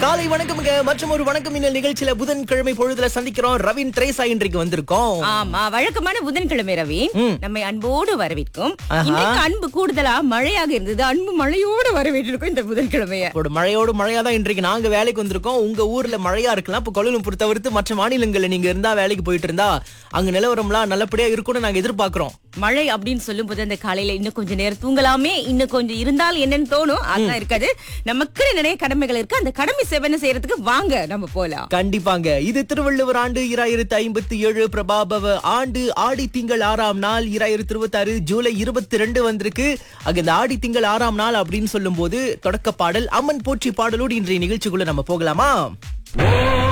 காலை வணக்கம்ங்க மற்றும் ஒரு வணக்கம் இன்னல் நிகழ்ச்சியில புதன்கிழமை பொழுதுல சந்திக்கிறோம் ரவின் திரேசா இன்றைக்கு வந்திருக்கோம் ஆமா வழக்கமான புதன்கிழமை ரவி நம்மை அன்போடு வரவேற்கும் ஆஹா. இன்னைக்கு அன்பு கூடுதலா மழையாக இருந்தது அன்பு மழையோடு வரவேற்றிருக்கோம் இந்த புதன்கிழமைய ஒரு மழையோடு மழையா தான் இன்றைக்கு நாங்க வேலைக்கு வந்திருக்கோம் உங்க ஊர்ல மழையா இருக்கலாம் இப்ப கோலாலம்பூர் தவிர்த்து மற்ற மாநிலங்கள்ல நீங்க இருந்தா வேலைக்கு போயிட்டு இருந்தா அங்க நிலவரம்லாம் நல்லபடியா இருக்கும்னு நாங்க எதிர்பார்க்கிறோம் மழை அப்படின்னு சொல்லும் போது அந்த காலையில இன்னும் கொஞ்சம் நேரம் தூங்கலாமே இன்னும் கொஞ்சம் இருந்தால் என்னன்னு தோணும் அதான் இருக்காது நமக்கு நிறைய கடமைகள் இருக்கு அந்த கடமை செவன செய்யறதுக்கு வாங்க நம்ம போலாம் கண்டிப்பாங்க இது திருவள்ளுவர் ஆண்டு இராயிரத்து ஐம்பத்தி ஏழு பிரபாபவ ஆண்டு ஆடி திங்கள் ஆறாம் நாள் இராயிரத்து இருபத்தி ஆறு ஜூலை இருபத்தி ரெண்டு வந்திருக்கு அங்க இந்த ஆடி திங்கள் ஆறாம் நாள் அப்படின்னு சொல்லும் போது தொடக்க பாடல் அம்மன் போற்றி பாடலோடு இன்றைய நிகழ்ச்சிக்குள்ள நம்ம போகலாமா